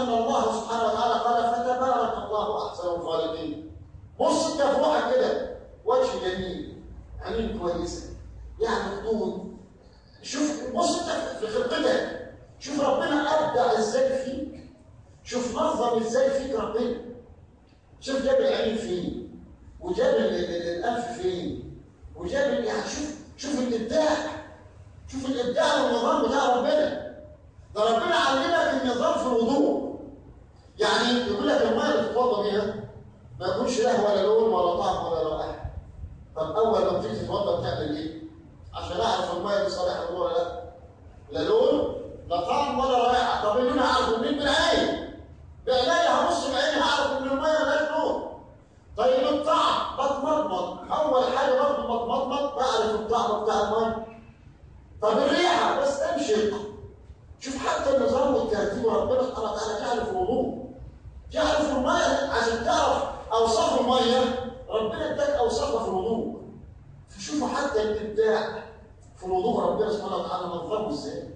أن الله سبحانه وتعالى قال فتبارك الله أحسن الخالقين بص أنت في روحك كده وجه جميل عينين كويسة يعني خدود شوف بص أنت في خلقتك شوف ربنا أبدع إزاي فيك شوف نظم إزاي فيك ربنا شوف جاب العين فين وجاب ال- ال- الأنف فين وجاب ال- يعني شوف شوف الإبداع شوف الإبداع والنظام بتاع ربنا ده ربنا علمك النظام في الوضوء يعني يقول لك الميه اللي تتوضا بيها ما يكونش لها ولا لون ولا طعم ولا رائحه طب اول ما تيجي تتوضا بتعمل ايه؟ عشان اعرف الميه دي صالحه للوضوء ولا لا لا لون لا طعم ولا رائحه طب اللون هعرفه منين بالعين بعيني هبص بعيني هعرف ان الميه مالهاش لون طيب الطعم بتمضمض اول حاجه برضه بتمضمض بعرف الطعم بتاع الميه طب الريحه بستنشق شوف حتى النظام والترتيب ربنا سبحانه وتعالى جعله في الوضوء جعله في الميه عشان تعرف اوصاف الميه ربنا اداك اوصافها في الوضوء فشوفوا حتى الابداع في الوضوء ربنا سبحانه وتعالى نظمه ازاي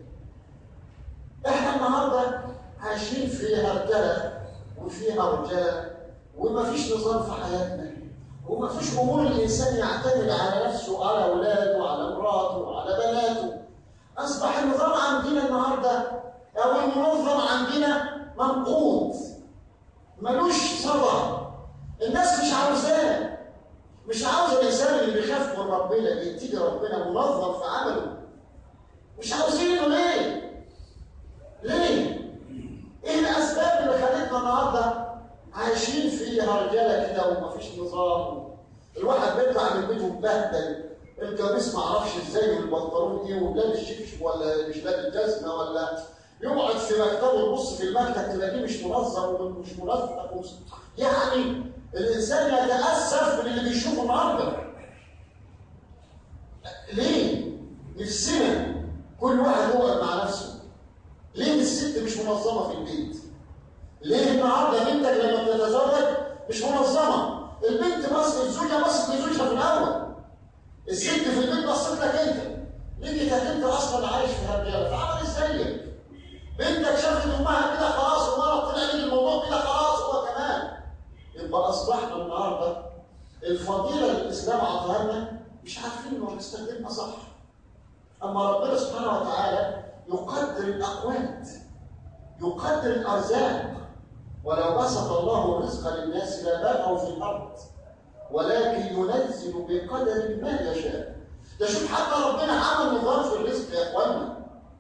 احنا النهارده عايشين في هرجله وفيها رجاله ومفيش نظام في حياتنا ومفيش امور الانسان يعتمد على نفسه وعلى اولاده وعلى مراته وعلى بناته اصبح النظام عندنا النهارده او المنظم عندنا منقوط ملوش صدى الناس مش عاوزاه مش عاوز الانسان اللي بيخاف من ربنا اللي يتيجي ربنا منظم في عمله مش عاوزينه ليه؟ ليه؟ ايه الاسباب اللي خلتنا النهارده عايشين فيها رجاله كده ومفيش نظام الواحد بيطلع من بيته مبهدل القميص ما اعرفش ازاي والبنطلون ايه ولابس شبشب ولا مش لابس جزمه ولا يقعد في مكتبه يبص في المكتب تلاقيه مش منظم ومش منظم ومش- يعني الانسان يتاسف من اللي بيشوفه النهارده ليه؟ نفسنا كل واحد يقعد مع نفسه ليه الست مش منظمه في البيت؟ ليه النهارده بنتك لما بتتزوج مش منظمه؟ البنت بص الزوجه بصت لزوجها في الاول الست في البيت بصت لك انت لقيتك انت اصلا عايش في هرجله فعمل زيك بنتك شافت امها كده خلاص ومرض طلع لي الموضوع كده خلاص هو كمان يبقى اصبحنا النهارده الفضيله اللي الاسلام عطاها لنا مش عارفين انه نستخدمها صح اما ربنا سبحانه وتعالى يقدر الاقوات يقدر الارزاق ولو بسط الله الرزق للناس لبغوا في الارض ولكن ينزل بقدر ما يشاء ده شوف حتى ربنا عمل نظام في الرزق يا اخوانا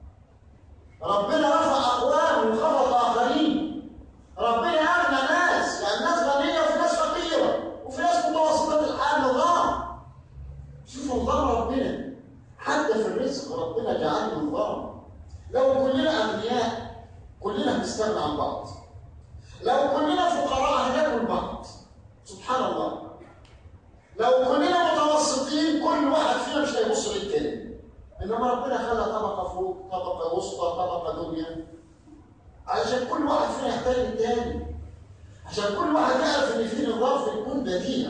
ربنا رفع اقوام وخفض اخرين ربنا اغنى ناس يعني ناس غنيه وفي ناس فقيره وفي ناس متوسطه الحال نظام شوفوا نظام ربنا حتى في الرزق ربنا جعل نظام لو كلنا اغنياء كلنا هنستغنى عن بعض لو كلنا فقراء هناكل بعض سبحان الله لو كلنا متوسطين كل واحد فينا مش هيبص للتاني انما ربنا خلى طبقه فوق طبقه وسطى طبقه دنيا علشان كل واحد فينا يحتاج التاني عشان كل واحد يعرف ان في نظام في الكون بديع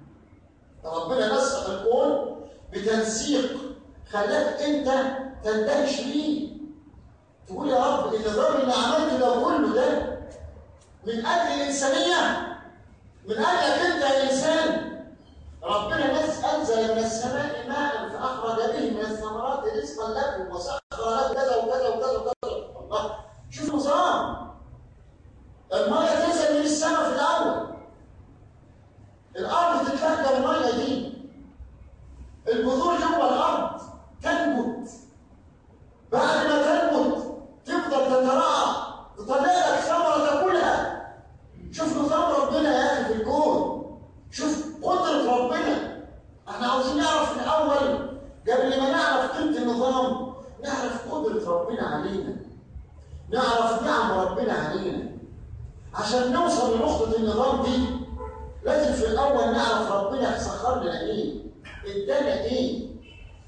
ربنا نسق الكون بتنسيق خلاك انت تندهش ليه تقول يا رب النظام اللي عملته ده كله ده من اجل الانسانيه من اجلك انت يا انسان ربنا نزل انزل من السماء ماء فاخرج به من الثمرات رزقا لكم وسخر لكم كذا وكذا وكذا وكذا الله شوف نظام الميه تنزل من السماء في الاول الارض تتلقى الميه دي البذور جوه الارض تنبت بعد ما تنبت تفضل تترعى تطلع لك ثمره تاكلها شوف نظام ربنا يا اخي في الكون شوف قدرة ربنا احنا عاوزين نعرف من الاول قبل ما نعرف قيمة النظام نعرف قدرة ربنا علينا نعرف نعم ربنا علينا عشان نوصل لنقطة النظام دي لازم في الاول نعرف ربنا سخر لنا ايه ادانا ايه